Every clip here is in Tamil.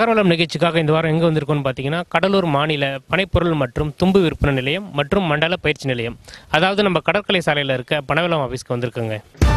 நகர்வளம் நிகழ்ச்சிக்காக இந்த வாரம் எங்கே வந்திருக்கோம்னு பார்த்தீங்கன்னா கடலூர் மாநில பனைப்பொருள் மற்றும் தும்பு விற்பனை நிலையம் மற்றும் மண்டல பயிற்சி நிலையம் அதாவது நம்ம கடற்கரை சாலையில் இருக்க பனவளம் ஆஃபீஸ்க்கு வந்திருக்கோங்க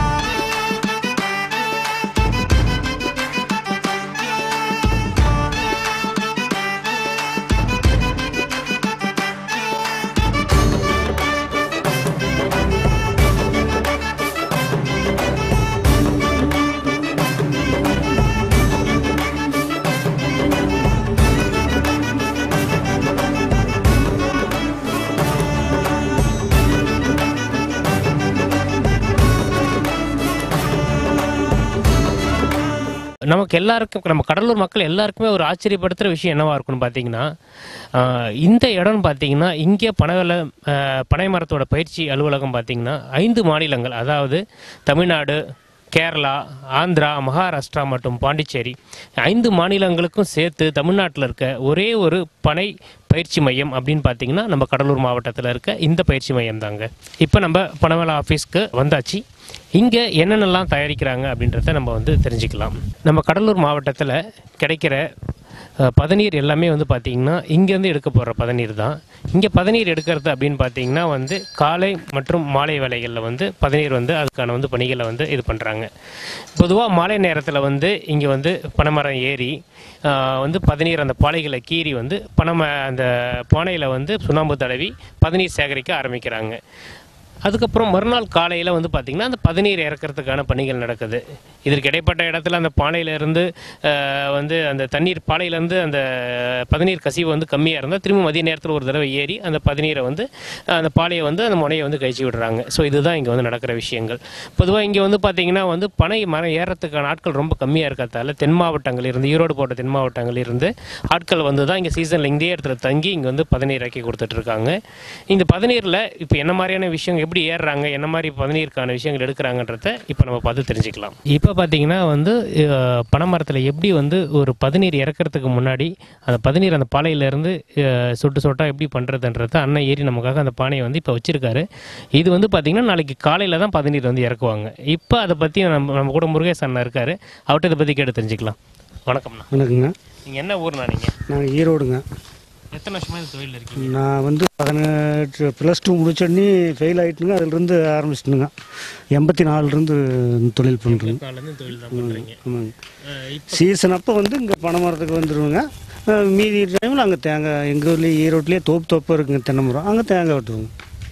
நமக்கு எல்லாருக்கும் நம்ம கடலூர் மக்கள் எல்லாருக்குமே ஒரு ஆச்சரியப்படுத்துகிற விஷயம் என்னவா இருக்கும்னு பார்த்தீங்கன்னா ஆஹ், இந்த இடம்னு பார்த்தீங்கன்னா இங்கே பனைவல ஆஹ், பனை மரத்தோட பயிற்சி அலுவலகம் பார்த்தீங்கன்னா ஐந்து மாநிலங்கள் அதாவது தமிழ்நாடு கேரளா ஆந்திரா மகாராஷ்டிரா மற்றும் பாண்டிச்சேரி ஐந்து மாநிலங்களுக்கும் சேர்த்து தமிழ்நாட்டில் இருக்க ஒரே ஒரு பனை பயிற்சி மையம் அப்படின்னு பார்த்தீங்கன்னா நம்ம கடலூர் மாவட்டத்தில் இருக்க இந்த பயிற்சி மையம் தாங்க இப்போ நம்ம பனவள ஆஃபீஸ்க்கு வந்தாச்சு இங்கே என்னென்னலாம் தயாரிக்கிறாங்க அப்படின்றத நம்ம வந்து தெரிஞ்சுக்கலாம் நம்ம கடலூர் மாவட்டத்தில் கிடைக்கிற அஹ், பதநீர் எல்லாமே வந்து பார்த்திங்கன்னா இங்கேருந்து எடுக்க போகிற பதநீர் தான் இங்கே பதநீர் எடுக்கிறது அப்படின்னு பார்த்தீங்கன்னா வந்து காலை மற்றும் மாலை வேலைகளில் வந்து பதநீர் வந்து அதுக்கான வந்து பணிகளை வந்து இது பண்ணுறாங்க பொதுவாக மாலை நேரத்தில் வந்து இங்கே வந்து பனைமரம் ஏறி ஆஹ், வந்து பதநீர் அந்த பாலைகளை கீறி வந்து பனம அந்த பானையில் வந்து சுண்ணாம்பு தடவி பதநீர் சேகரிக்க ஆரம்பிக்கிறாங்க அதுக்கப்புறம் மறுநாள் காலையில் வந்து பார்த்திங்கன்னா அந்த பதநீர் இறக்கிறதுக்கான பணிகள் நடக்குது இதற்கு இடைப்பட்ட இடத்துல அந்த பானையிலேருந்து வந்து அந்த தண்ணீர் பானையிலேருந்து அந்த பதநீர் கசிவு வந்து கம்மியாக இருந்தால் திரும்ப மதிய நேரத்தில் ஒரு தடவை ஏறி அந்த பதநீரை வந்து அஹ், அந்த பாலையை வந்து அந்த முனையை வந்து கழிச்சு விடுறாங்க ஸோ இதுதான் இங்கே வந்து நடக்கிற விஷயங்கள் பொதுவாக இங்கே வந்து பார்த்திங்கன்னா வந்து பனை மரம் ஏறத்துக்கான ஆட்கள் ரொம்ப கம்மியாக இருக்கிறதால தென் மாவட்டங்கள் இருந்து ஈரோடு போட்ட தென் மாவட்டங்கள் இருந்து ஆட்கள் வந்து தான் இங்கே சீசனில் இங்கே இடத்துல தங்கி இங்கே வந்து பதநீர் இறக்கி கொடுத்துட்டு இருக்காங்க இந்த பதநீரில் இப்போ என்ன மாதிரியான விஷயம் எப்படி ஏறுறாங்க என்ன மாதிரி பதநீருக்கான விஷயங்கள் எடுக்கிறாங்கன்றத இப்போ நம்ம பார்த்து தெரிஞ்சுக்கலாம் இப்போ பார்த்தீங்கன்னா வந்து அஹ், பனைமரத்தில் எப்படி வந்து ஒரு பதநீர் இறக்கிறதுக்கு முன்னாடி அந்த பதநீர் அந்த பாலையிலேருந்து சொட்டு சொட்டாக எப்படி பண்ணுறதுன்றத அண்ணன் ஏறி நமக்காக அந்த பானையை வந்து இப்போ வச்சிருக்காரு இது வந்து பார்த்திங்கன்னா நாளைக்கு காலையில் தான் பதநீர் வந்து இறக்குவாங்க இப்போ அதை பற்றி நம்ம நம்ம கூட முருகேஷ் அண்ணா இருக்கார் அவர்கிட்ட இதை பற்றி கேட்டு தெரிஞ்சுக்கலாம் வணக்கம்ண்ணா வணக்கங்க நீங்கள் என்ன ஊர்ண்ணா நீங்கள் நான் ஈரோடுங்க எத்தனை வருஷமாக இந்த தொழில் இருக்கீங்க நான் வந்து பதினெட்டு ப்ளஸ் டூ முடிச்சோடனே ஃபெயில் ஆகிட்டுங்க அதிலிருந்து ஆரம்பிச்சிட்டுங்க எண்பத்தி நாலுலேருந்து தொழில் பண்ணுறேங்க நாலுலேருந்து தொழில் தான் பண்ணுறீங்க ஆமாங்க இப்போ சீசன் அப்போ வந்து இங்கே பனை மரத்துக்கு வந்துடுவோங்க அஹ் மீதி டைமில் அங்கே தேங்காய் எங்கள் ஊர்லேயே ஈரோட்லேயே தோப்பு தோப்பு இருக்குங்க தென்னை மரம் அங்கே தேங்காய் வெட்டுவோங்க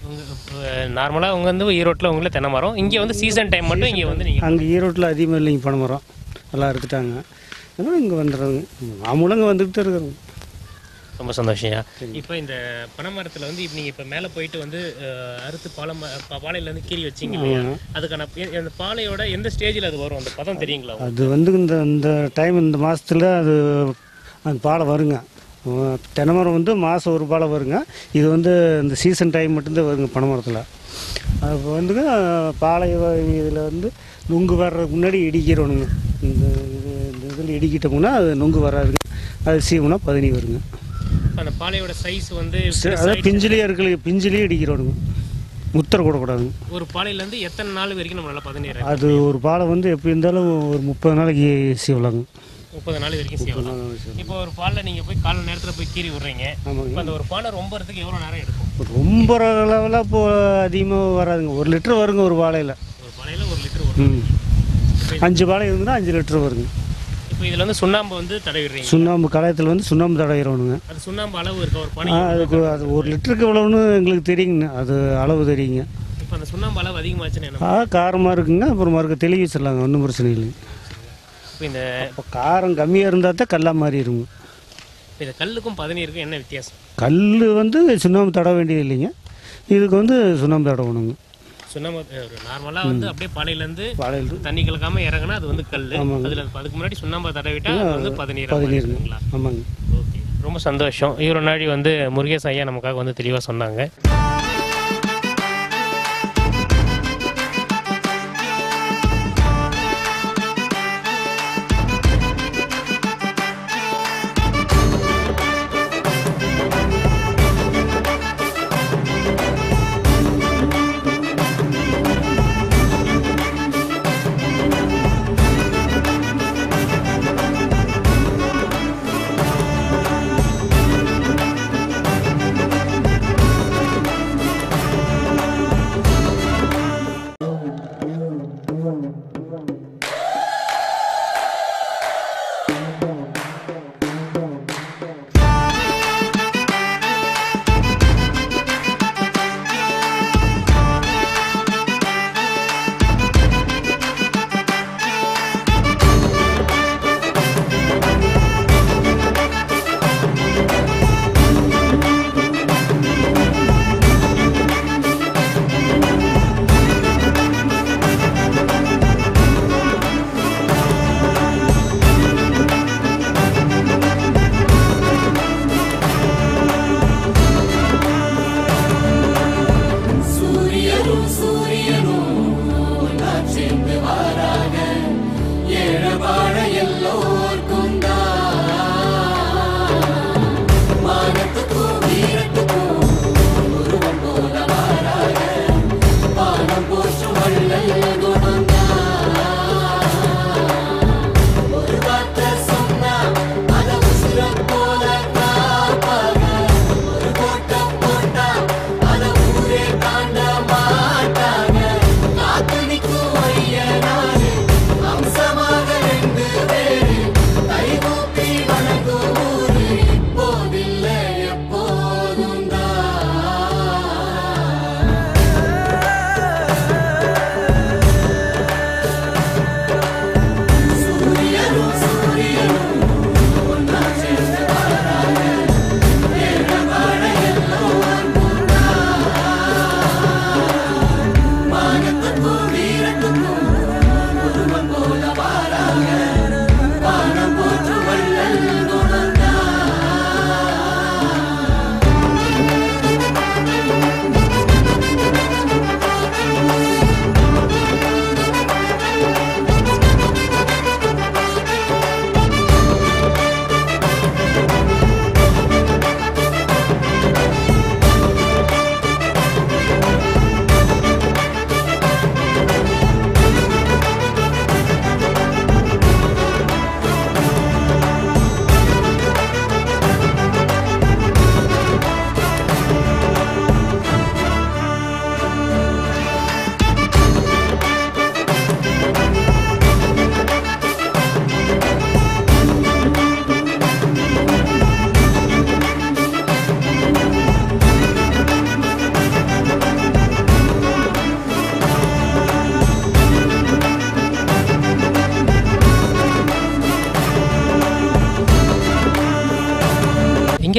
நார்மலாக உங்க வந்து ஈரோட்டில் உங்களை தென்னை மரம் இங்கே வந்து சீசன் டைம் மட்டும் இங்கே வந்து நீங்கள் அங்கே ஈரோட்டில் அதிகமாக இல்லைங்க பனை மரம் எல்லாம் எடுத்துட்டாங்க அதனால் இங்கே வந்துடுறோங்க மாமூலம் இங்கே வந்துக்கிட்டு இருக்கிறோங்க ரொம்ப சந்தோஷம்யா இப்போ இந்த பனைமரத்தில் வந்து இப்போ நீங்கள் இப்போ மேலே போயிட்டு வந்து அஹ், அறுத்து பாலம் பாலையிலேருந்து கீறி வச்சிங்க இல்லையா அதுக்கான எ- அந்த பாலையோட எந்த ஸ்டேஜில் அது வரும் அந்த பதம் தெரியுங்களா அது வந்து இந்த இந்த டைம் இந்த மாதத்தில் அது அந்த பாலை வருங்க அஹ் தென்னை மரம் வந்து மாதம் ஒரு பாலை வருங்க இது வந்து இந்த சீசன் டைம் மட்டும்தான் வருங்க பனை மரத்தில் அப்போ வந்துங்க பாலை இதில் வந்து நுங்கு வர்றதுக்கு முன்னாடி இடிக்கிறோனுங்க இந்த இது இந்த இதில் இடிக்கிட்டோம்னா அது நுங்கு வராதுங்க அது சீவுனா பதினி வருங்க அந்த பாலையோட சைஸ் வந்து சரி, அதாவது பிஞ்சிலேயே இருக்கு பிஞ்சிலேயே இடிக்கிறோனுங்க முத்தர கூடக்கூடாதுங்க ஒரு பாலையிலேருந்து எத்தனை நாள் வரைக்கும் நம்ம நல்லா பதினேழு அது ஒரு பாலை வந்து எப்படி இருந்தாலும் ஒரு முப்பது நாளைக்கு சீவலாங்க முப்பது நாள் வரைக்கும் செய்யலாம் இப்போ ஒரு பாலில் நீங்கள் போய் காலை நேரத்தில் போய் கீறி விடுறீங்க ஆமாங்க இப்போ அந்த ஒரு பாலை ரொம்பறதுக்கு எவ்வளோ நேரம் எடுக்கும் ரொம்ப அளவில் இப்போ அதிகமாக வராதுங்க ஒரு லிட்டர் வருங்க ஒரு வாழையில் ஒரு பாலையில் ஒரு லிட்டர் வரும் ம் அஞ்சு வாழை இருந்ததுன்னா அஞ்சு லிட்டர் வருங்க இப்போ இதில் வந்து சுண்ணாம்பு வந்து தடவிடுறீங்க சுண்ணாம்பு களையத்தில் வந்து சுண்ணாம்பு தடவிடணுங்க அது சுண்ணாம்பு அளவு இருக்க ஒரு பானை ஆ அதுக்கு அது ஒரு லிட்டருக்கு எவ்வளோன்னு எங்களுக்கு தெரியுங்க அது அளவு தெரியுங்க இப்போ அந்த சுண்ணாம்பு அளவு அதிகமாச்சுன்னு என்ன ஆ காரமாக இருக்குங்க அப்புறம் மறுக்க தெளிவு வச்சிடலாங்க ஒன்றும் பிரச்சனை இல்லைங்க இப்போ இந்த இப்போ காரம் கம்மியாக இருந்தால் தான் கல்லாக மாறிடுங்க இப்போ இந்த கல்லுக்கும் பதநீருக்கும் என்ன வித்தியாசம் கல் வந்து சுண்ணாம்பு தட வேண்டியது இல்லைங்க இதுக்கு வந்து சுண்ணாம்பு தடவணுங்க சுண்ணாம்பு நார்மலாக வந்து அப்படியே பானையிலேருந்து வாழையில் தண்ணி கலக்காம இறங்குனா அது வந்து கல் ஆமாங்க. அதில் அதுக்கு முன்னாடி சுண்ணாம்பை தடவிட்டா அது வந்து பதநீர் பதினீருங்க ஆமாங்க ஓகே ரொம்ப சந்தோஷம் இவ்வளோ நாடி வந்து முருகேஷ் ஐயா நமக்காக வந்து தெளிவாக சொன்னாங்க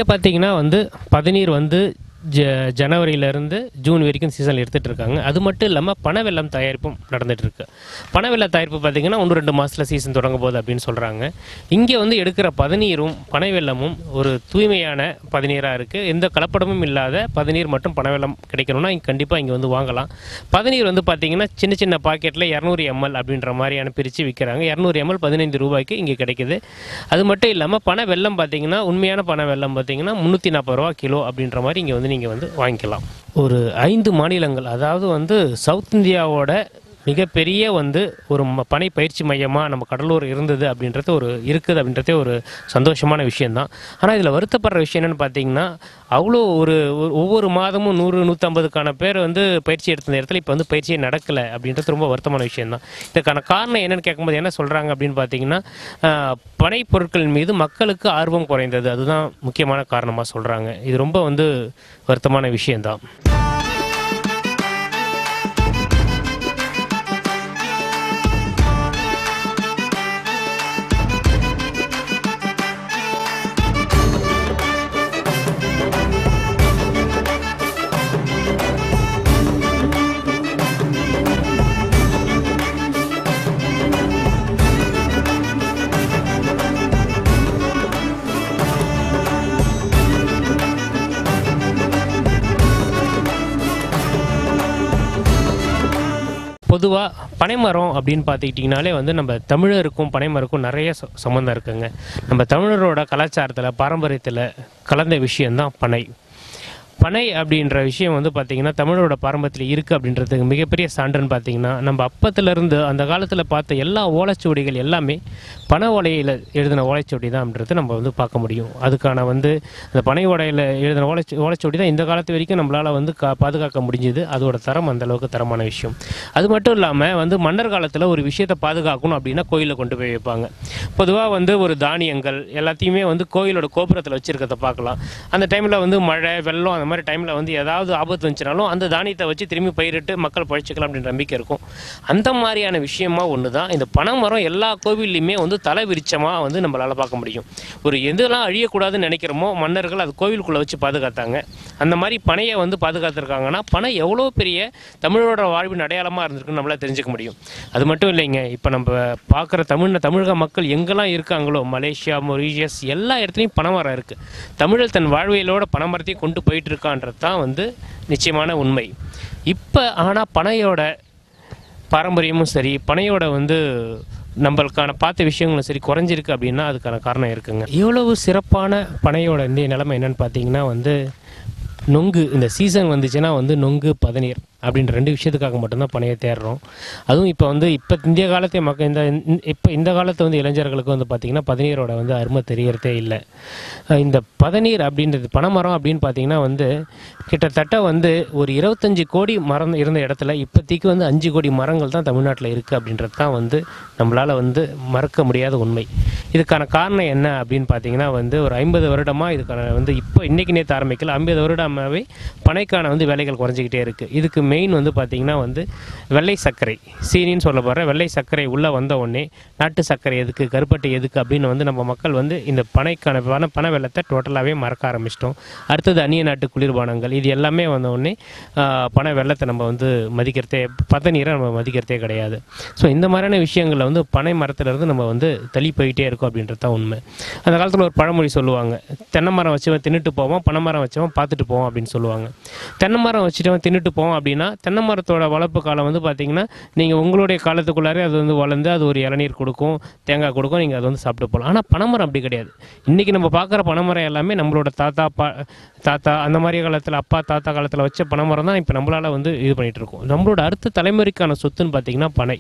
இங்கே பார்த்தீங்கன்னா வந்து பதநீர் வந்து ஜ ஜனவரியிலேருந்து ஜூன் வரைக்கும் சீசன் எடுத்துகிட்டு இருக்காங்க அது மட்டும் இல்லாமல் பனை வெல்லம் தயாரிப்பும் நடந்துட்டு இருக்கு பனை வெல்ல தயாரிப்பு பார்த்தீங்கன்னா ஒன்று ரெண்டு மாதத்தில் சீசன் தொடங்க போகுது அப்படின்னு சொல்கிறாங்க இங்கே வந்து எடுக்கிற பதநீரும் பனை வெல்லமும் ஒரு தூய்மையான பதநீராக இருக்குது எந்த கலப்படமும் இல்லாத பதநீர் மற்றும் பனை வெல்லம் கிடைக்கணும்னா இங்கே கண்டிப்பாக இங்கே வந்து வாங்கலாம் பதநீர் வந்து பார்த்தீங்கன்னா சின்ன சின்ன பாக்கெட்டில் இரநூறு எம்எல் அப்படின்ற மாதிரியான பிரித்து விற்கிறாங்க இரநூறு எம்எல் பதினைந்து ரூபாய்க்கு இங்கே கிடைக்குது அது மட்டும் இல்லாமல் பனை வெல்லம் பார்த்தீங்கன்னா உண்மையான பனை வெல்லம் பார்த்தீங்கன்னா முந்நூற்றி நாற்பது ரூபா கிலோ அப்படின்ற மாதிரி இங்கே வந்து நீங்கள் வந்து வாங்கிக்கலாம் ஒரு ஐந்து மாநிலங்கள் அதாவது வந்து சவுத் இந்தியாவோட மிகப்பெரிய வந்து ஒரு ம- பனை பயிற்சி மையமாக நம்ம கடலூர் இருந்தது அப்படின்றது ஒரு இருக்குது அப்படின்றதே ஒரு சந்தோஷமான விஷயந்தான் ஆனால் இதில் வருத்தப்படுற விஷயம் என்னென்னு பார்த்தீங்கன்னா அவ்வளோ ஒரு ஒரு- ஒவ்வொரு மாதமும் நூறு நூற்றம்பதுக்கான பேர் வந்து பயிற்சி எடுத்த இடத்துல இப்போ வந்து பயிற்சியே நடக்கலை அப்படின்றது ரொம்ப வருத்தமான விஷயந்தான் இதுக்கான காரணம் என்னன்னு கேட்கும்போது என்ன சொல்கிறாங்க அப்படின்னு பார்த்தீங்கன்னா ஆஹ், பனை பொருட்கள் மீது மக்களுக்கு ஆர்வம் குறைந்தது அதுதான் முக்கியமான காரணமாக சொல்கிறாங்க இது ரொம்ப வந்து வருத்தமான விஷயந்தான் பொதுவாக பனைமரம் அப்படின்னு பார்த்துக்கிட்டிங்கனாலே வந்து நம்ம தமிழருக்கும் பனைமரக்கும் நிறைய ச- சம்மந்தம் இருக்குங்க நம்ம தமிழரோட கலாச்சாரத்தில் பாரம்பரியத்தில் கலந்த விஷயந்தான் பனை பனை அப்படின்ற விஷயம் வந்து பார்த்திங்கன்னா தமிழரோட பாரம்பரியத்தில் இருக்குது அப்படின்றதுக்கு மிகப்பெரிய சான்றுன்னு பார்த்தீங்கன்னா நம்ம அப்பத்துலேருந்து அந்த காலத்தில் பார்த்த எல்லா ஓலைச்சுவடிகள் எல்லாமே பனை ஓலையில் எழுதின ஓலைச்சுவடி தான் அப்படின்றது நம்ம வந்து பார்க்க முடியும் அதுக்கான வந்து அந்த பனை ஓலையில் எழுதின ஓலைச்சு ஓலைச்சுவடி தான் இந்த காலத்து வரைக்கும் நம்மளால் வந்து கா பாதுகாக்க முடிஞ்சுது அதோட தரம் அந்த அளவுக்கு தரமான விஷயம் அது மட்டும் இல்லாமல் வந்து மன்னர் காலத்தில் ஒரு விஷயத்தை பாதுகாக்கணும் அப்படின்னா கோயிலில் கொண்டு போய் வைப்பாங்க பொதுவாக வந்து ஒரு தானியங்கள் எல்லாத்தையுமே வந்து கோயிலோட கோபுரத்தில் வச்சிருக்கிறத பார்க்கலாம் அந்த டைமில் வந்து மழை வெள்ளம் அந்த மாதிரி டைமில் வந்து ஏதாவது ஆபத்து வந்துச்சுனாலும் அந்த தானியத்தை வச்சு திரும்பி பயிரிட்டு மக்கள் பழிச்சிக்கலாம் அப்படின்ற நம்பிக்கை இருக்கும் அந்த மாதிரியான விஷயமா ஒன்று தான் இந்த பனைமரம் எல்லா கோவில்லையுமே வந்து தலை விரிச்சமாக வந்து நம்மளால் பார்க்க முடியும் ஒரு எதெல்லாம் அழியக்கூடாதுன்னு நினைக்கிறோமோ மன்னர்கள் அது கோவிலுக்குள்ளே வச்சு பாதுகாத்தாங்க அந்த மாதிரி பனையை வந்து பாதுகாத்துருக்காங்கன்னா பனை எவ்வளோ பெரிய தமிழரோட வாழ்வின் அடையாளமாக இருந்திருக்குன்னு நம்மளால் தெரிஞ்சுக்க முடியும் அது மட்டும் இல்லைங்க இப்போ நம்ம பார்க்குற தமிழ் தமிழக மக்கள் எங்கெல்லாம் இருக்காங்களோ மலேசியா மொரீஷியஸ் எல்லா இடத்துலையும் பனைமரம் இருக்குது தமிழர் தன் வாழ்வியலோட பனைமரத்தையும் கொண்டு போயிட்டு இருக்கான்றது தான் வந்து நிச்சயமான உண்மை இப்போ ஆனால் பனையோட பாரம்பரியமும் சரி பனையோட வந்து நம்மளுக்கான பார்த்த விஷயங்களும் சரி குறைஞ்சிருக்கு அப்படின்னா அதுக்கான காரணம் இருக்குங்க இவ்வளவு சிறப்பான பனையோட இந்த நிலைமை என்னன்னு பார்த்தீங்கன்னா வந்து நொங்கு இந்த சீசன் வந்துச்சுன்னா வந்து நொங்கு பதநீர் அப்படின்ற ரெண்டு விஷயத்துக்காக மட்டும்தான் பனையை தேடுறோம் அதுவும் இப்போ வந்து இப்போ இந்திய காலத்தை மக்கள் இந்த இப்போ இந்த காலத்து வந்து இளைஞர்களுக்கு வந்து பார்த்திங்கன்னா பதநீரோட வந்து அருமை தெரியறதே இல்லை அஹ் இந்த பதநீர் அப்படின்றது பனைமரம் அப்படின்னு பார்த்தீங்கன்னா வந்து கிட்டத்தட்ட வந்து ஒரு இருபத்தஞ்சி கோடி மரம் இருந்த இடத்துல இப்போதைக்கு வந்து அஞ்சு கோடி மரங்கள் தான் தமிழ்நாட்டில் இருக்குது அப்படின்றது தான் வந்து நம்மளால் வந்து மறக்க முடியாத உண்மை இதுக்கான காரணம் என்ன அப்படின்னு பார்த்தீங்கன்னா வந்து ஒரு ஐம்பது வருடமாக இதுக்கான வந்து இப்போ இன்னைக்கு நேற்று ஆரம்பிக்கல ஐம்பது வருடமாகவே பனைக்கான வந்து வேலைகள் குறைஞ்சிக்கிட்டே இருக்குது இதுக்கு மெயின் வந்து பார்த்திங்கன்னா வந்து வெள்ளை சர்க்கரை சீனின்னு சொல்ல போகிற வெள்ளை சர்க்கரை உள்ளே வந்த உடனே நாட்டு சர்க்கரை எதுக்கு கருப்பட்டை எதுக்கு அப்படின்னு வந்து நம்ம மக்கள் வந்து இந்த பனைக்கான பண பண வெள்ளத்தை டோட்டலாகவே மறக்க ஆரம்பிச்சிட்டோம் அடுத்தது அந்நிய நாட்டு குளிர்பானங்கள் இது எல்லாமே வந்த உடனே ஆஹ், பனை வெள்ளத்தை நம்ம வந்து மதிக்கிறதே பதநீரை நம்ம மதிக்கிறதே கிடையாது ஸோ இந்த மாதிரியான விஷயங்களில் வந்து பனை மரத்துலேருந்து நம்ம வந்து தள்ளி போயிட்டே இருக்கோம் அப்படின்றது தான் உண்மை அந்த காலத்தில் ஒரு பழமொழி சொல்லுவாங்க தென்னை மரம் வச்சவன் தின்னுட்டு போவான் பனை மரம் வச்சவன் பார்த்துட்டு போவான் அப்படின்னு சொல்லுவாங்க தென்னை மரம் வச்சுட்டவன் தின்னுட்டு போவான் அப்படின்னா தென்னை மரத்தோட வளர்ப்பு காலம் வந்து பார்த்தீங்கன்னா நீங்கள் உங்களுடைய காலத்துக்குள்ளாரே அது வந்து வளர்ந்து அது ஒரு இளநீர் கொடுக்கும் தேங்காய் கொடுக்கும் நீங்கள் அதை வந்து சாப்பிட்டு போகலாம் ஆனால் பனைமரம் அப்படி கிடையாது இன்றைக்கி நம்ம பார்க்குற பனைமரம் எல்லாமே நம்மளோட தாத்தா பா தாத்தா அந்த மாதிரி காலத்தில் அப்பா தாத்தா காலத்தில் வச்ச பனைமரம் தான் இப்போ நம்மளால் வந்து இது பண்ணிகிட்டு இருக்கோம் நம்மளோட அடுத்த தலைமுறைக்கான சொத்துன்னு பார்த்தீங்கன்னா பனை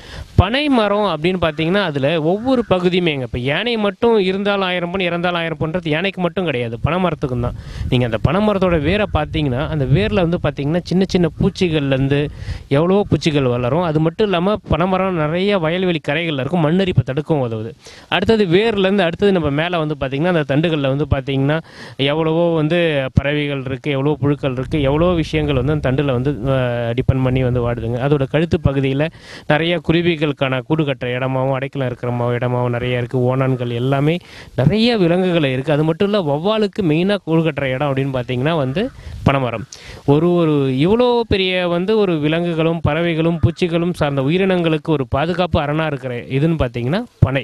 பனை மரம் அப்படின்னு பார்த்தீங்கன்னா அதில் ஒவ்வொரு பகுதியுமேங்க இப்போ யானை மட்டும் இருந்தால் ஆயிரம் பொன் இறந்தால் ஆயிரம் பொன்றது யானைக்கு மட்டும் கிடையாது பனை மரத்துக்கும் தான் நீங்கள் அந்த பனை மரத்தோட வேரை பார்த்தீங்கன்னா அந்த வேரில் வந்து பார்த்தீங்கன்னா சின்ன சின்ன பூச்சிகள்லேருந்து எவ்வளவோ பூச்சிகள் வளரும் அது மட்டும் இல்லாமல் பனை மரம் நிறைய வயல்வெளி கரைகளில் இருக்கும் மண்ணரிப்பை தடுக்கவும் உதவுது அடுத்தது வேர்லேருந்து அடுத்தது நம்ம மேலே வந்து பார்த்திங்கன்னா அந்த தண்டுகளில் வந்து பார்த்திங்கன்னா எவ்வளவோ வந்து பறவைகள் இருக்குது எவ்வளோ புழுக்கள் இருக்குது எவ்வளோ விஷயங்கள் வந்து அந்த தண்டில் வந்து டிபெண்ட் பண்ணி வந்து வாடுதுங்க அதோட கழுத்து பகுதியில் நிறைய குருவிகள் பறவைகளுக்கான கூடு கட்டுற இடமாவும் அடைக்கலம் இருக்கிற மா- இடமாவும் நிறைய இருக்குது ஓணான்கள் எல்லாமே நிறைய விலங்குகள் இருக்குது அது மட்டும் இல்லை வௌவாலுக்கு மெயினாக கூடு கட்டுற இடம் அப்படின்னு பார்த்தீங்கன்னா வந்து பனைமரம் ஒரு ஒரு இவ்வளோ பெரிய வந்து ஒரு விலங்குகளும் பறவைகளும் பூச்சிகளும் சார்ந்த உயிரினங்களுக்கு ஒரு பாதுகாப்பு அரணாக இருக்கிற இதுன்னு பார்த்தீங்கன்னா பனை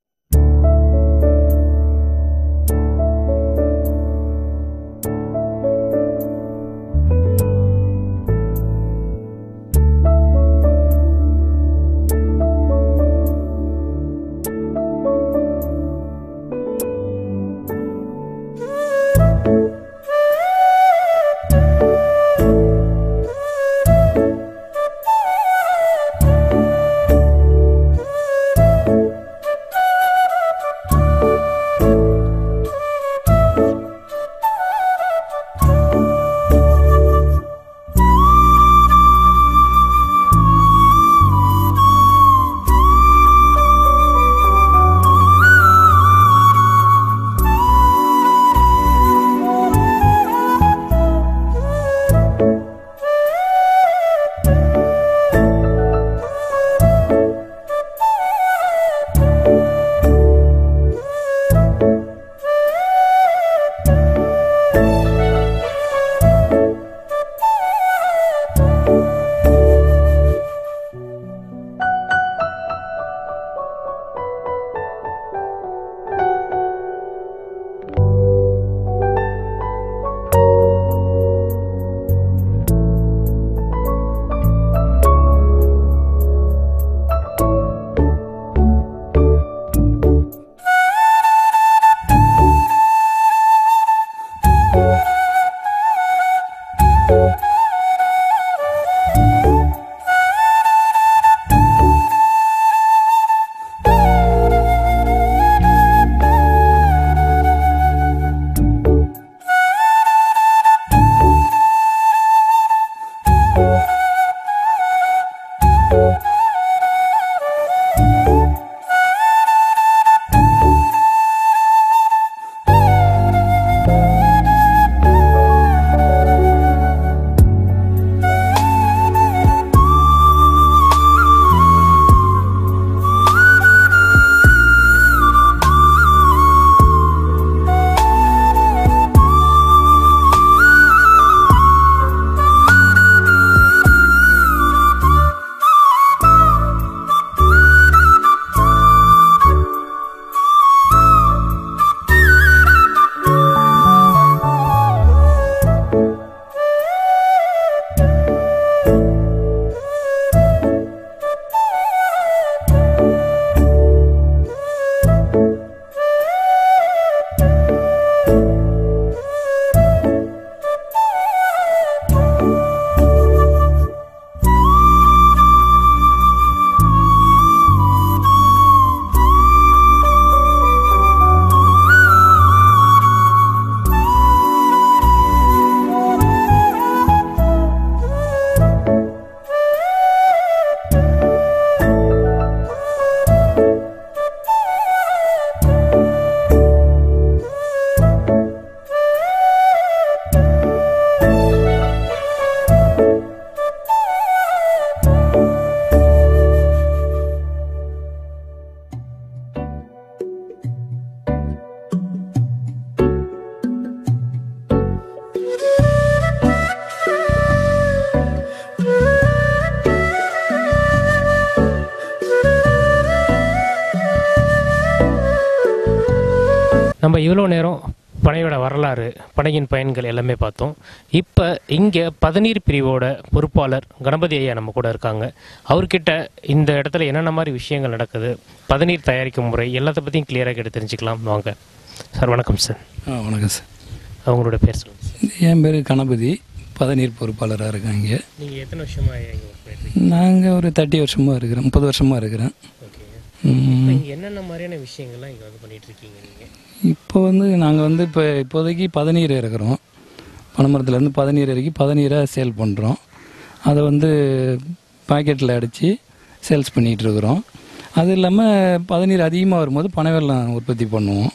நம்ம இவ்வளோ நேரம் பனையோட வரலாறு பனையின் பயன்கள் எல்லாமே பார்த்தோம் இப்போ இங்கே பதநீர் பிரிவோட பொறுப்பாளர் கணபதி ஐயா நம்ம கூட இருக்காங்க அவர்கிட்ட இந்த இடத்துல என்னென்ன மாதிரி விஷயங்கள் நடக்குது பதநீர் தயாரிக்கும் முறை எல்லாத்த பற்றியும் கிளியராக கேட்டு தெரிஞ்சுக்கலாம் வாங்க சார் வணக்கம் சார் ஆ வணக்கம் சார் அவங்களோட பேர் சொல்லுங்கள் என் பேர் கணபதி பதநீர் பொறுப்பாளராக இருக்காங்க நீங்கள் எத்தனை வருஷமாக இங்கே ஒர்க் பண்ணிட்டு நாங்கள் ஒரு தேர்ட்டி வருஷமாக இருக்கிறேன் முப்பது வருஷமாக இருக்கிறேன் ஓகே ம், இங்கே என்னென்ன மாதிரியான விஷயங்கள்லாம் இங்கே வந்து பண்ணிட்டு இருக்கீங்க நீங்கள் இப்போ வந்து நாங்கள் வந்து இப்போ இப்போதைக்கு பதநீர் இருக்கிறோம் பனைமரத்துலேருந்து பதநீர் இறக்கி பதநீரை சேல் பண்ணுறோம் அதை வந்து பாக்கெட்டில் அடித்து சேல்ஸ் பண்ணிகிட்டு இருக்கிறோம் அது இல்லாமல் பதநீர் அதிகமாக வரும்போது பனை வெல்லம் உற்பத்தி பண்ணுவோம்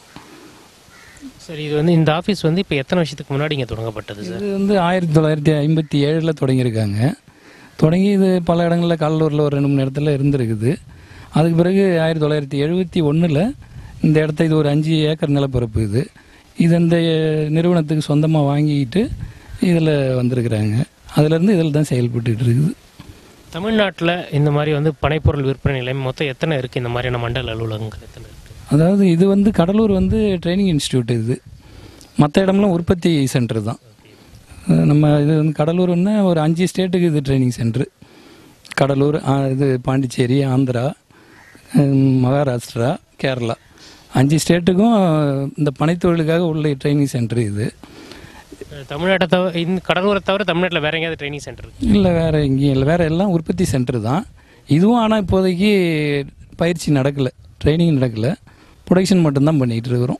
சார் இது வந்து இந்த ஆஃபீஸ் வந்து இப்போ எத்தனை வருஷத்துக்கு முன்னாடி இங்கே தொடங்கப்பட்டது சார் இது வந்து ஆயிரத்தி தொள்ளாயிரத்தி ஐம்பத்தி ஏழில் தொடங்கியிருக்காங்க தொடங்கி இது பல இடங்களில் கடலூரில் ஒரு ரெண்டு மூணு இடத்துல இருந்திருக்குது அதுக்கு பிறகு ஆயிரத்தி தொள்ளாயிரத்தி எழுபத்தி ஒன்றில் இந்த இடத்த இது ஒரு அஞ்சு ஏக்கர் நிலப்பரப்பு இது இது இந்த நிறுவனத்துக்கு சொந்தமாக வாங்கிக்கிட்டு இதில் வந்திருக்கிறாங்க அதுலேருந்து இதில் தான் செயல்பட்டுட்டு இருக்குது தமிழ்நாட்டில் இந்த மாதிரி வந்து பனைப்பொருள் விற்பனை நிலையம் மொத்தம் எத்தனை இருக்குது இந்த மாதிரியான மண்டல அலுவலகங்கள் எத்தனை இருக்குது அதாவது இது வந்து கடலூர் வந்து ட்ரைனிங் இன்ஸ்டியூட் இது மற்ற இடம்லாம் உற்பத்தி சென்டர் தான் அஹ் நம்ம இது வந்து கடலூர்னா ஒரு அஞ்சு ஸ்டேட்டுக்கு இது ட்ரைனிங் சென்டர் கடலூர் ஆ, இது பாண்டிச்சேரி ஆந்திரா ஹம், மகாராஷ்டிரா கேரளா அஞ்சு ஸ்டேட்டுக்கும் இந்த பனைத்தொழிலுக்காக உள்ள ட்ரைனிங் சென்டர் இது அஹ் தமிழ்நாட்டை தவிர இந்த கடலூரை தவிர தமிழ்நாட்டில் வேற எங்கேயாவது ட்ரைனிங் சென்டர் இருக்கு இல்லை வேறு எங்கேயும் இல்லை வேறு எல்லாம் உற்பத்தி சென்டர் தான் இதுவும் ஆனால் இப்போதைக்கு பயிற்சி நடக்கலை ட்ரைனிங் நடக்கலை ப்ரொடக்ஷன் மட்டும்தான் பண்ணிகிட்டு இருக்கிறோம்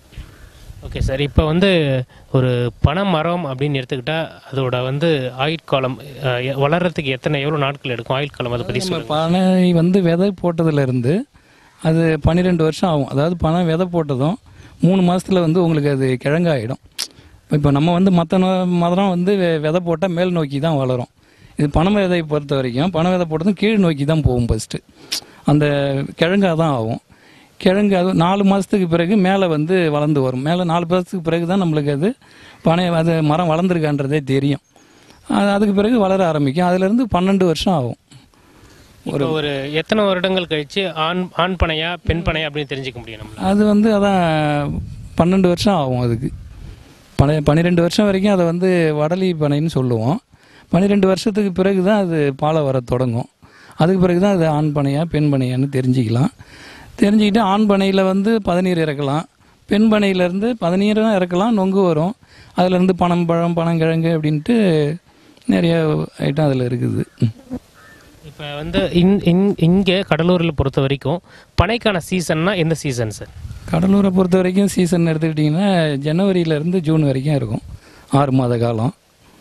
ஓகே சார் இப்போ வந்து ஒரு பனை மரம் அப்படின்னு எடுத்துக்கிட்டா அதோட வந்து ஆயுட்காலம் அஹ், எ- வளர்றதுக்கு எத்தனை எவ்வளோ நாட்கள் எடுக்கும் ஆயுட்காலம் அதை பற்றி நம்ம சொல்லுங்கள் பனை வந்து விதை போட்டதுலேருந்து அது பன்னிரெண்டு வருஷம் ஆகும் அதாவது பனை விதை போட்டதும் மூணு மாதத்தில் வந்து உங்களுக்கு அது கிழங்காயிடும் இப்போ நம்ம வந்து மற்ற மரம் வந்து வெ- விதை போட்டால் மேல் நோக்கி தான் வளரும் இது பனை விதையை பொறுத்த வரைக்கும் பனை விதை போட்டதும் கீழ் நோக்கி தான் போகும் ஃபஸ்ட்டு அந்த கிழங்கா தான் ஆகும் கிழங்கு அது நாலு மாதத்துக்கு பிறகு மேலே வந்து வளர்ந்து வரும் மேலே நாலு மாதத்துக்கு பிறகு தான் நம்மளுக்கு அது பனை அது மரம் வளர்ந்துருக்கான்றதே தெரியும் அது அதுக்கு பிறகு வளர ஆரம்பிக்கும் அதுலேருந்து பன்னெண்டு வருஷம் ஆகும் இப்போ ஒரு எத்தனை வருடங்கள் கழிச்சு ஆண் ஆண் பனையா பெண் பனையா அப்படின்னு தெரிஞ்சுக்க முடியும் நம்மளால அது வந்து அதான் பன்னெண்டு வருஷம் ஆகும் அதுக்கு பன பன்னிரெண்டு வருஷம் வரைக்கும் அதை வந்து வடலி பனைன்னு சொல்லுவோம் பன்னிரெண்டு வருஷத்துக்கு பிறகு தான் அது பாலை வர தொடங்கும் அதுக்கு பிறகு தான் அது ஆண் பனையா பெண் பனையான்னு தெரிஞ்சுக்கலாம் தெரிஞ்சுக்கிட்டு ஆண் பனையில் வந்து பதநீர் இறக்கலாம் பெண் பனையிலேருந்து பதநீரும் இறக்கலாம் நொங்கு வரும் அதுலேருந்து பனம் பழம் பனங்கிழங்கு அப்படின்ட்டு நிறைய ஐட்டம் அதில் இருக்குது ம். இப்போ வந்து இன் இன் இங்கே கடலூரில் பொறுத்த வரைக்கும் பனைக்கான சீசன்னா எந்த சீசன் சார் கடலூரை பொறுத்த வரைக்கும் சீசன் எடுத்துக்கிட்டிங்கன்னா ஜனவரியிலேருந்து ஜூன் வரைக்கும் இருக்கும் ஆறு மாத காலம்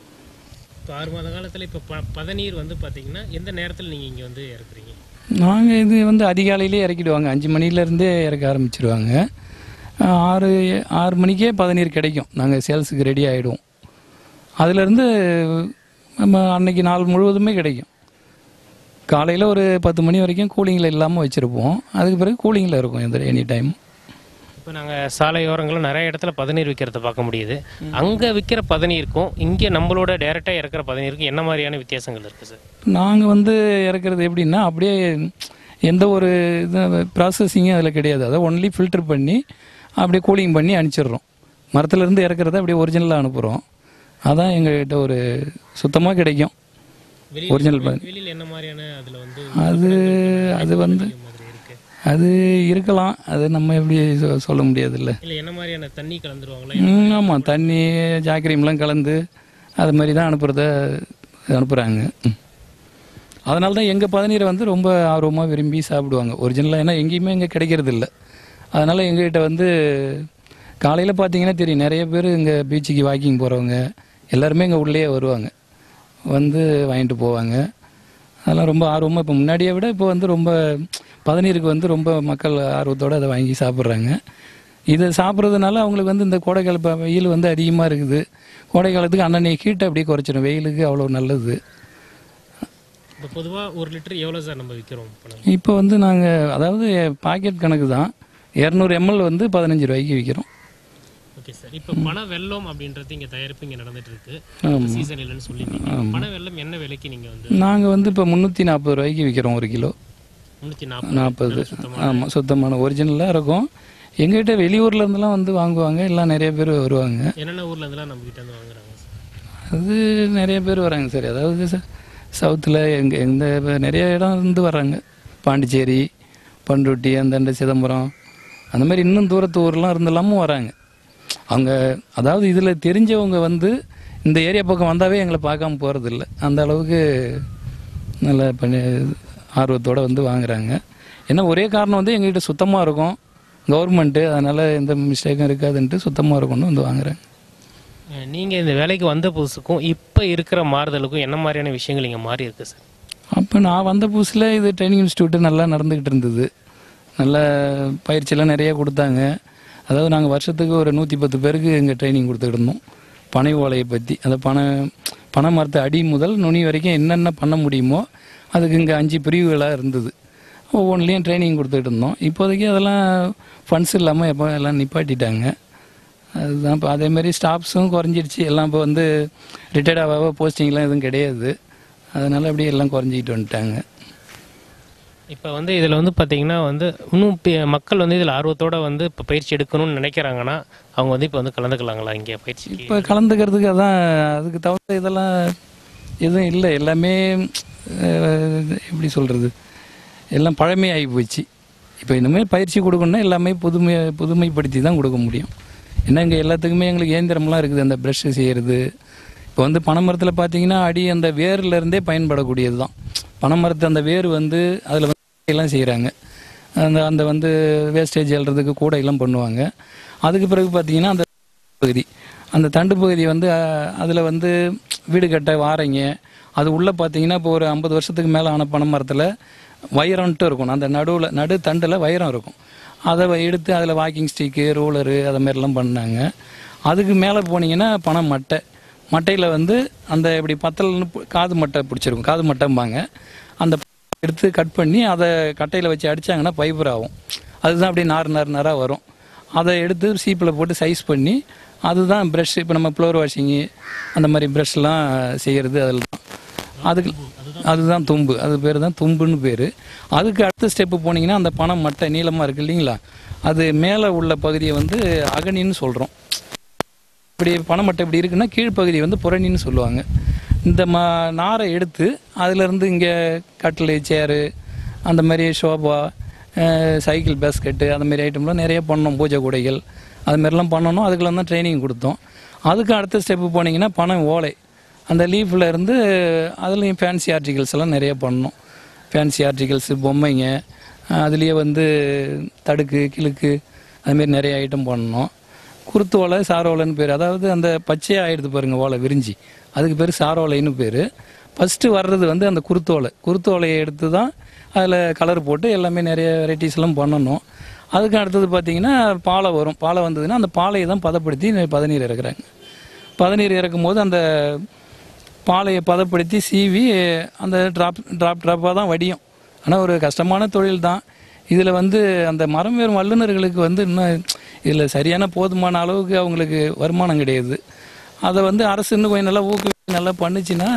இப்போ ஆறு மாத காலத்தில் இப்போ ப பதநீர் வந்து பார்த்தீங்கன்னா எந்த நேரத்தில் நீங்கள் இங்கே வந்து இறக்குறீங்க நாங்கள் இது வந்து அதிகாலையிலே இறக்கிடுவாங்க அஞ்சு மணிலேருந்தே இறக்க ஆரம்பிச்சிருவாங்க ஆறு ஆறு மணிக்கே பதநீர் கிடைக்கும் நாங்கள் சேல்ஸுக்கு ரெடி ஆகிடுவோம் அதுலேருந்து நம்ம அன்னைக்கு நாள் முழுவதுமே கிடைக்கும் காலையில் ஒரு பத்து மணி வரைக்கும் கூலிங்கில் இல்லாமல் வச்சுருப்போம் அதுக்கு பிறகு கூலிங்கில் இருக்கும் எந்த எனி டைம் இப்போ நாங்கள் சாலையோரங்களில் நிறைய இடத்துல பதநீர் விற்கிறத பார்க்க முடியுது அங்கே விற்கிற பதநீருக்கும் இங்கே நம்மளோட டைரெக்டாக இறக்குற பதநீருக்கும் என்ன மாதிரியான வித்தியாசங்கள் இருக்குது சார் நாங்கள் வந்து இறக்குறது எப்படின்னா அப்படியே எந்த ஒரு இது ப்ராசஸிங்கும் அதில் கிடையாது அதை ஒன்லி ஃபில்டர் பண்ணி அப்படியே கூலிங் பண்ணி அனுப்பிச்சிடுறோம் மரத்துலேருந்து இறக்குறத அப்படியே ஒரிஜினலாக அனுப்புகிறோம் அதான் எங்ககிட்ட ஒரு சுத்தமாக கிடைக்கும் ஒரிஜினல் ப- வெளியில் என்ன மாதிரியான அதில் வந்து அது அது வந்து மாதிரி இருக்கு அது இருக்கலாம் அது நம்ம எப்படி சொ- சொல்ல முடியாதுல்ல இல்லை என்ன மாதிரியான தண்ணி கலந்துருவாங்களா ஆமாம் தண்ணி ஜாக்கிரீம்லாம் கலந்து அது மாதிரி தான் அனுப்புகிறத அனுப்புகிறாங்க அதனால தான் எங்கள் பதநீரை வந்து ரொம்ப ஆர்வமாக விரும்பி சாப்பிடுவாங்க ஒரிஜினலாக ஏன்னா எங்கேயுமே இங்கே கிடைக்கிறது இல்லை அதனால் எங்ககிட்ட வந்து காலையில் பார்த்தீங்கன்னா தெரியும் நிறைய பேர் இங்கே பீச்சுக்கு வாக்கிங் போகிறவங்க எல்லாருமே இங்கே உள்ளேயே வருவாங்க வந்து வாங்கிட்டு போவாங்க அதெல்லாம் ரொம்ப ஆர்வமாக இப்போ முன்னாடியை விட இப்போ வந்து ரொம்ப பதநீருக்கு வந்து ரொம்ப மக்கள் ஆர்வத்தோடு அதை வாங்கி சாப்பிட்றாங்க இதை சாப்பிட்றதுனால அவங்களுக்கு வந்து இந்த கோடைக்கால இப்போ வெயில் வந்து அதிகமாக இருக்குது கோடை காலத்துக்கு அன்னன்னைக்கு ஹீட்டை அப்படியே குறைச்சிடும் வெயிலுக்கு அவ்வளோ நல்லது இப்போ பொதுவாக ஒரு லிட்டர் எவ்வளோ சார் நம்ம விற்கிறோம் பணம் இப்போ வந்து நாங்கள் அதாவது பாக்கெட் கணக்கு தான் இரநூறு எம்எல் வந்து பதினஞ்சு ரூபாய்க்கு விற்கிறோம் ஓகே சார் இப்போ பண வெல்லம் அப்படின்றது இங்கே தயாரிப்பு இங்கே நடந்துட்டு இருக்கு ஆமாம் சீசன் இல்லைன்னு சொல்லியிருக்கீங்க பண வெல்லம் என்ன விலைக்கு நீங்கள் வந்து நாங்கள் வந்து இப்போ முந்நூற்றி நாற்பது ரூபாய்க்கு விற்கிறோம் ஒரு கிலோ முந்நூற்றி நாற்பது நாற்பது ஆமாம் சுத்தமான ஒரிஜினலாக இருக்கும் எங்ககிட்ட வெளியூர்ல இருந்தெல்லாம் வந்து வாங்குவாங்க எல்லாம் நிறைய பேர் வருவாங்க என்னென்ன ஊர்ல இருந்தெல்லாம் நம்ம கிட்ட இருந்து வாங்குறாங்க சார் அது நிறைய பேர் வராங்க சார் அதாவது ச- சவுத்தில் எங்க எந்த இப்ப நிறைய இடம் இருந்து வர்றாங்க பாண்டிச்சேரி பண்ருட்டி அந்தாண்ட சிதம்பரம் அந்த மாதிரி இன்னும் தூரத்து ஊர்லாம் இருந்தெல்லாமும் வராங்க அவங்க அதாவது இதில் தெரிஞ்சவங்க வந்து இந்த ஏரியா பக்கம் வந்தாவே எங்களை பார்க்காம போகிறதில்ல அந்த அளவுக்கு நல்ல பண்ணி ஆர்வத்தோடு வந்து வாங்குறாங்க ஏன்னா ஒரே காரணம் வந்து எங்ககிட்ட சுத்தமாக இருக்கும் கவர்மெண்ட்டு அதனால் எந்த மிஸ்டேக்கும் இருக்காதுன்ட்டு சுத்தமாக இருக்கும்னு வந்து வாங்குறாங்க அஹ் நீங்க இந்த வேலைக்கு வந்த புதுசுக்கும் இப்போ இருக்கிற மாறுதலுக்கும் என்ன மாதிரியான விஷயங்கள் இங்கே மாறி இருக்கு சார் அப்போ நான் வந்த புதுசில் இது ட்ரைனிங் இன்ஸ்டியூட்டு நல்லா நடந்துக்கிட்டு இருந்தது நல்ல பயிற்சியெல்லாம் நிறைய கொடுத்தாங்க அதாவது நாங்கள் வருஷத்துக்கு ஒரு நூற்றி பத்து பேருக்கு இங்கே ட்ரைனிங் கொடுத்துக்கிட்டு இருந்தோம் பனை ஓலையை பற்றி அந்த பனை பனை மரத்தை அடி முதல் நுனி வரைக்கும் என்னென்ன பண்ண முடியுமோ அதுக்கு இங்கே அஞ்சு பிரிவுகளாக இருந்தது ஒவ்வொன்றிலையும் ட்ரைனிங் கொடுத்துட்டு இருந்தோம் இப்போதைக்கு அதெல்லாம் ஃபண்ட்ஸ் இல்லாமல் எப்போ எல்லாம் நிப்பாட்டிட்டாங்க அதுதான் இப்போ அதேமாரி ஸ்டாஃப்ஸும் குறைஞ்சிருச்சு எல்லாம் இப்போ வந்து ரிட்டையர்ட் ஆக போஸ்டிங்லாம் எதுவும் கிடையாது அதனால அப்படியே எல்லாம் குறைஞ்சிக்கிட்டு வந்துட்டாங்க இப்போ வந்து இதில் வந்து பார்த்தீங்கன்னா வந்து இன்னும் பி- மக்கள் வந்து இதில் ஆர்வத்தோட வந்து இப்போ பயிற்சி எடுக்கணும்னு நினைக்கிறாங்கன்னா அவங்க வந்து இப்போ வந்து கலந்துக்கலாங்களா இங்கே பயிற்சி இப்போ கலந்துக்கிறதுக்கு அதான் அதுக்கு தவிர இதெல்லாம் எதுவும் இல்லை எல்லாமே அஹ், எப்படி சொல்கிறது எல்லாம் பழமையாகி போச்சு இப்போ இனிமேல் பயிற்சி கொடுக்கணும்னா எல்லாமே புதுமை புதுமைப்படுத்தி தான் கொடுக்க முடியும் ஏன்னா இங்கே எல்லாத்துக்குமே எங்களுக்கு இயந்திரம்லாம் இருக்குது அந்த ப்ரஷ்ஷு செய்கிறது இப்போ வந்து பனைமரத்தில் பார்த்தீங்கன்னா அடி அந்த வேர்ல இருந்தே பயன்படக்கூடியது தான் பனைமரத்து அந்த வேர் வந்து அதில் வந்து எல்லாம் செய்கிறாங்க அந்த அந்த வந்து வேஸ்டேஜ் எழுறதுக்கு கூடையெல்லாம் பண்ணுவாங்க அதுக்கு பிறகு பார்த்தீங்கன்னா அந்த பகுதி அந்த தண்டு பகுதி வந்து அதில் வந்து வீடு கட்ட வாரைங்க அது உள்ளே பார்த்தீங்கன்னா இப்போ ஒரு ஐம்பது வருஷத்துக்கு மேலே ஆன பனை மரத்தில் வைரம்ட்டு இருக்கும் அந்த நடுவில் நடு தண்டில் வைரம் இருக்கும் அதை வ- எடுத்து அதில் வாக்கிங் ஸ்டிக்கு ரோலரு அதை மாதிரிலாம் பண்ணாங்க அதுக்கு மேலே போனீங்கன்னா பனை மட்டை மட்டையில் வந்து அந்த இப்படி பத்தல்னு பு- காது மட்டை பிடிச்சிருக்கும் காது மட்டைம்பாங்க அந்த எடுத்து கட் பண்ணி அதை கட்டையில் வச்சு அடிச்சாங்கன்னா ஃபைபர் ஆகும் அதுதான் அப்படியே நார் நார் நாராக வரும் அதை எடுத்து சீப்பில் போட்டு சைஸ் பண்ணி அதுதான் ப்ரஷ் இப்போ நம்ம ஃப்ளோர் வாஷிங்கு அந்த மாதிரி ப்ரஷ்லாம் செய்கிறது அதில் தான் அதுக்கு அதுதான் தும்பு அது பேர் தான் தும்புன்னு பேர் அதுக்கு அடுத்த ஸ்டெப்பு போனீங்கன்னா அந்த பணம் மட்டை நீளமாக இருக்கு இல்லைங்களா அது மேலே உள்ள பகுதியை வந்து அகனின்னு சொல்கிறோம் இப்படி பனைமட்டை இப்படி இருக்குன்னா கீழ்ப்பகுதி வந்து புறணின்னு சொல்லுவாங்க இந்த ம நாரை எடுத்து அதிலிருந்து இங்கே கட்டில் சேரு அந்த மாதிரி ஷோபா அஹ், சைக்கிள் பேஸ்கெட்டு அந்த மாதிரி ஐட்டம்லாம் நிறைய பண்ணோம் பூஜை கூடைகள் அது மாதிரிலாம் பண்ணணும் அதுக்கெல்லாம் தான் ட்ரைனிங் கொடுத்தோம் அதுக்கு அடுத்த ஸ்டெப்பு போனீங்கன்னா பனை ஓலை அந்த லீஃபில் இருந்து அதுலேயும் ஃபேன்சி ஆர்டிகல்ஸ் எல்லாம் நிறைய பண்ணோம் ஃபேன்சி ஆர்டிகல்ஸு பொம்மைங்க அஹ், அதுலேயே வந்து தடுக்கு கிழுக்கு அதுமாரி நிறைய ஐட்டம் பண்ணோம் குருத்து ஓலை சாரோலைன்னு பேர் அதாவது அந்த பச்சையாக ஆயிடுது பாருங்க ஓலை விரிஞ்சி அதுக்கு பேர் சாரோலைன்னு பேர் ஃபஸ்ட்டு வர்றது வந்து அந்த குருத்தோலை குருத்தோலையை எடுத்து தான் அதில் கலர் போட்டு எல்லாமே நிறைய வெரைட்டிஸ் எல்லாம் பண்ணணும் அதுக்கு அடுத்தது பார்த்தீங்கன்னா பாலை வரும் பாலை வந்ததுன்னா அந்த பாலையை தான் பதப்படுத்தி பதநீர் இறக்குறாங்க பதநீர் இறக்கும் போது அந்த பாலையை பதப்படுத்தி சீவி அந்த ட்ராப் ட்ராப் ட்ராப்பாக தான் வடியும் ஆனால் ஒரு கஷ்டமான தொழில் தான் இதில் வந்து அந்த மரம் வேறும் வல்லுநர்களுக்கு வந்து இன்னும் இதில் சரியான போதுமான அளவுக்கு அவங்களுக்கு வருமானம் கிடையாது அதை வந்து அரசு இன்னும் கொஞ்சம் நல்லா ஊக்குவிச்சு நல்லா பண்ணுச்சுன்னா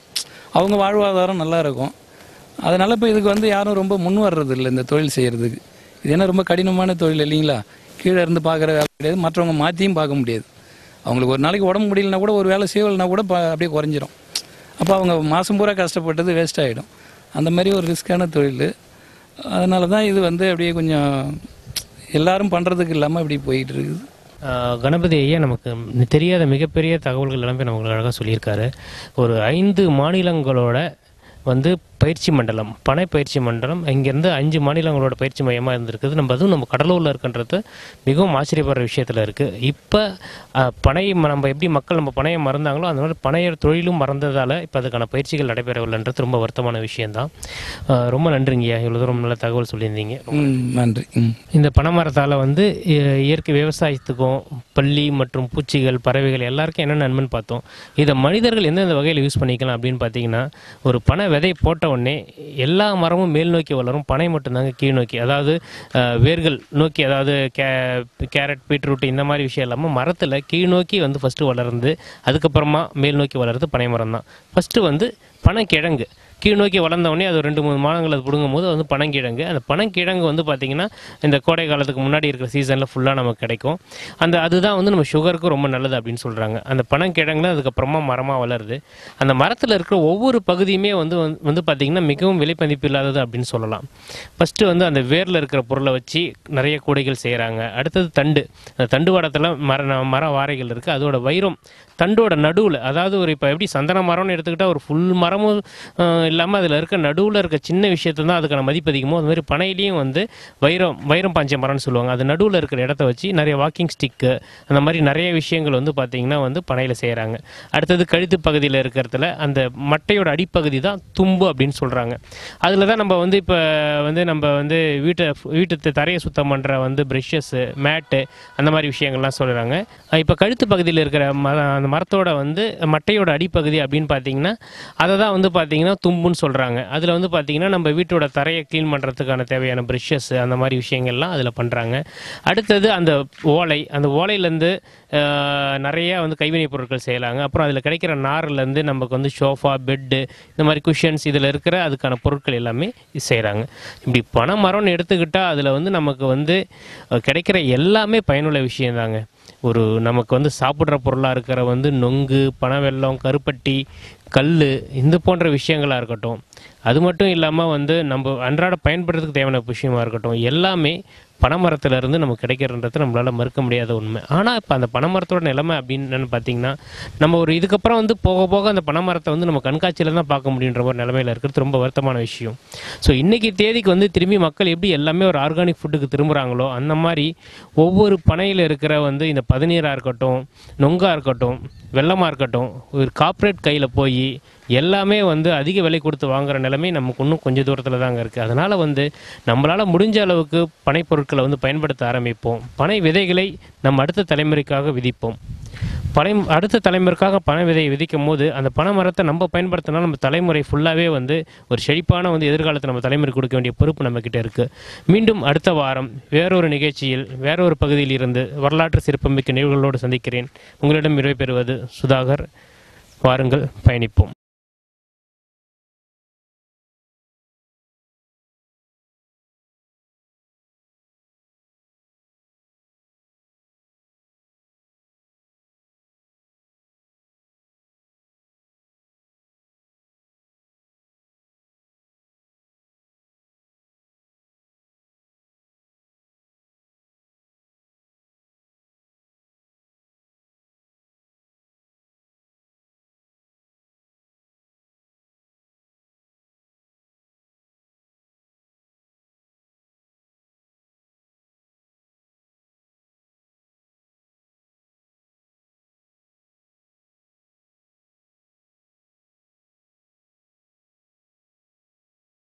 அவங்க வாழ்வாதாரம் நல்லா இருக்கும் அதனால் இப்போ இதுக்கு வந்து யாரும் ரொம்ப முன் வர்றது இல்லை இந்த தொழில் செய்கிறதுக்கு இது என்ன ரொம்ப கடினமான தொழில் இல்லைங்களா கீழே இருந்து பார்க்குற வேலை கிடையாது மற்றவங்க மாற்றியும் பார்க்க முடியாது அவங்களுக்கு ஒரு நாளைக்கு உடம்பு முடியலனா கூட ஒரு வேலை செய்யலைனா கூட ப- அப்படியே குறைஞ்சிரும் அப்போ அவங்க மாதம் பூரா கஷ்டப்பட்டது வேஸ்ட் ஆகிடும் அந்த மாதிரி ஒரு ரிஸ்க்கான தொழில் அதனால தான் இது வந்து அப்படியே கொஞ்சம் எல்லாரும் பண்ணுறதுக்கு இல்லாமல் இப்படி போயிட்டு இருக்குது ஆஹ் கணபதி ஐயா நமக்கு தெரியாத மிகப்பெரிய தகவல்கள் எல்லாமே நமக்கு அழகாக சொல்லியிருக்காரு ஒரு ஐந்து மாநிலங்களோட வந்து பயிற்சி மண்டலம் பனை பயிற்சி மண்டலம் இங்கேருந்து அஞ்சு மாநிலங்களோட பயிற்சி மையமாக இருந்திருக்குது நம்ம அதுவும் நம்ம கடலூரில் இருக்கின்றது மிகவும் ஆச்சரியப்படுற விஷயத்தில் இருக்குது இப்போ பனை ம- நம்ம எப்படி மக்கள் நம்ம பனையை மறந்தாங்களோ அந்த மாதிரி பனைய தொழிலும் மறந்ததால் இப்போ அதுக்கான பயிற்சிகள் நடைபெறவில்லைன்றது ரொம்ப வருத்தமான விஷயம்தான் ஆஹ் ரொம்ப நன்றிங்கய்யா இவ்வளோ தூரம் நல்ல தகவல் சொல்லியிருந்தீங்க ம் நன்றி ம் இந்த பனைமரத்தால் வந்து இ- இயற்கை விவசாயத்துக்கும் பள்ளி மற்றும் பூச்சிகள் பறவைகள் எல்லாருக்கும் என்ன நன்மைன்னு பார்த்தோம் இதை மனிதர்கள் எந்தெந்த வகையில் யூஸ் பண்ணிக்கலாம் அப்படின்னு பார்த்தீங்கன்னா ஒரு பனை விதை போட்ட உடனே எல்லா மரமும் மேல் நோக்கி வளரும் பனை மட்டும்தாங்க கீழ் நோக்கி அதாவது அஹ், வேர்கள் நோக்கி அதாவது கே கேரட் பீட்ரூட் இந்த மாதிரி விஷயம் இல்லாமல் மரத்தில் கீழ் நோக்கி வந்து ஃபஸ்ட்டு வளருது அதுக்கப்புறமா மேல் நோக்கி வளருது பனை மரம் தான் ஃபஸ்ட்டு வந்து பனைக்கிழங்கு கீழ் நோக்கி வளர்ந்த உடனே அது ஒரு ரெண்டு மூணு மாதங்கள் அது பிடுங்கும் போது அது வந்து பனங்கிழங்கு அந்த பனங்கிழங்கு வந்து பார்த்திங்கன்னா இந்த கோடை காலத்துக்கு முன்னாடி இருக்கிற சீசனில் ஃபுல்லாக நமக்கு கிடைக்கும் அந்த அதுதான் வந்து நம்ம சுகருக்கு ரொம்ப நல்லது அப்படின்னு சொல்கிறாங்க அந்த பனங்கிழங்குல அதுக்கப்புறமா மரமாக வளருது அந்த மரத்தில் இருக்கிற ஒவ்வொரு பகுதியுமே வந்து வந்து- வந்து பார்த்திங்கன்னா மிகவும் விலைமதிப்பு இல்லாதது அப்படின்னு சொல்லலாம் ஃபஸ்ட்டு வந்து அந்த வேரில் இருக்கிற பொருளை வச்சு நிறைய கூடைகள் செய்கிறாங்க அடுத்தது தண்டு அந்த தண்டு வாடத்தில் மர மர வாரைகள் இருக்குது அதோட வைரம் தண்டோட நடுவில் அதாவது ஒரு இப்போ எப்படி சந்தன மரம்னு எடுத்துக்கிட்டால் ஒரு ஃபுல் மரமும் இல்லாமல் அதில் இருக்க நடுவில் இருக்க சின்ன விஷயத்தை தான் அதுக்கான மதிப்பு அதிகமோ அது மாதிரி பனையிலையும் வந்து வைரம் வைரம் பாஞ்ச மரம்னு சொல்லுவாங்க அது நடுவில் இருக்கிற இடத்த வச்சு நிறைய வாக்கிங் ஸ்டிக்கு அந்த மாதிரி நிறைய விஷயங்கள் வந்து பார்த்திங்கன்னா வந்து பனையில் செய்கிறாங்க அடுத்தது கழுத்து பகுதியில் இருக்கிறதுல அந்த மட்டையோட அடிப்பகுதி தான் தும்பு அப்படின்னு சொல்கிறாங்க அதில் தான் நம்ம வந்து இப்போ வந்து நம்ம வந்து வீட்டை வீட்டு தரையை சுத்தம் பண்ணுற வந்து ப்ரெஷ்ஷஸ்ஸு மேட்டு அந்த மாதிரி விஷயங்கள்லாம் சொல்கிறாங்க இப்போ கழுத்து பகுதியில் இருக்கிற மர அந்த மரத்தோட வந்து மட்டையோட அடிப்பகுதி அப்படின்னு பார்த்தீங்கன்னா அதை தான் வந்து பார்த்தீங்கன்னா தும்புன்னு கொம்புன்னு சொல்கிறாங்க அதில் வந்து பார்த்திங்கன்னா நம்ம வீட்டோட தரையை க்ளீன் பண்ணுறதுக்கான தேவையான ப்ரெஷஸ் அந்த மாதிரி விஷயங்கள்லாம் அதில் பண்ணுறாங்க அடுத்தது அந்த ஓலை அந்த ஓலையிலேருந்து நிறைய வந்து கைவினைப் பொருட்கள் செய்யலாங்க அப்புறம் அதில் கிடைக்கிற நார்லேருந்து நமக்கு வந்து ஷோஃபா பெட்டு இந்த மாதிரி குஷன்ஸ் இதில் இருக்கிற அதுக்கான பொருட்கள் எல்லாமே செய்கிறாங்க இப்படி பனை மரம்னு எடுத்துக்கிட்டால் அதில் வந்து நமக்கு வந்து அஹ், கிடைக்கிற எல்லாமே பயனுள்ள விஷயம்தாங்க ஒரு நமக்கு வந்து சாப்பிட்ற பொருளாக இருக்கிற வந்து நொங்கு பனவெல்லம் கருப்பட்டி கல் இந்த போன்ற விஷயங்களாக இருக்கட்டும் அது மட்டும் இல்லாமல் வந்து நம்ம அன்றாட பயன்படுறதுக்கு தேவையான விஷயமா இருக்கட்டும் எல்லாமே பனைமரத்துல இருந்து நமக்கு கிடைக்கிறன்றது நம்மளால் மறுக்க முடியாத உண்மை ஆனால் இப்போ அந்த பனைமரத்தோட நிலைமை அப்படின்னு என்னன்னு பார்த்தீங்கன்னா நம்ம ஒரு இதுக்கப்புறம் வந்து போக போக அந்த பனைமரத்தை வந்து நம்ம கண்காட்சியில் தான் பார்க்க முடியுன்ற ஒரு நிலைமையில் இருக்கிறது ரொம்ப வருத்தமான விஷயம் ஸோ இன்னைக்கு தேதிக்கு வந்து திரும்பி மக்கள் எப்படி எல்லாமே ஒரு ஆர்கானிக் ஃபுட்டுக்கு திரும்புகிறாங்களோ அந்த மாதிரி ஒவ்வொரு பனையில் இருக்கிற வந்து இந்த பதநீராக இருக்கட்டும் நொங்கா இருக்கட்டும் வெள்ளமாக இருக்கட்டும் ஒரு கார்ப்பரேட் கையில் போய் எல்லாமே வந்து அதிக விலை கொடுத்து வாங்குற நிலைமை நமக்கு இன்னும் கொஞ்சம் தூரத்தில் தாங்க இருக்குது அதனால் வந்து நம்மளால் முடிஞ்ச அளவுக்கு பனை பொருட்களை வந்து பயன்படுத்த ஆரம்பிப்போம் பனை விதைகளை நம்ம அடுத்த தலைமுறைக்காக விதிப்போம் பனை அடுத்த தலைமுறைக்காக பனை விதையை விதிக்கும் போது அந்த பனை மரத்தை நம்ம பயன்படுத்தினா நம்ம தலைமுறை ஃபுல்லாகவே வந்து ஒரு செழிப்பான வந்து எதிர்காலத்தை நம்ம தலைமுறை கொடுக்க வேண்டிய பொறுப்பு நம்மக்கிட்ட இருக்குது மீண்டும் அடுத்த வாரம் வேறொரு நிகழ்ச்சியில் வேறொரு பகுதியில் இருந்து வரலாற்று சிறப்புமிக்க நிகழ்வுகளோடு சந்திக்கிறேன் உங்களிடம் விடைபெறுவது சுதாகர் வாருங்கள் பயணிப்போம்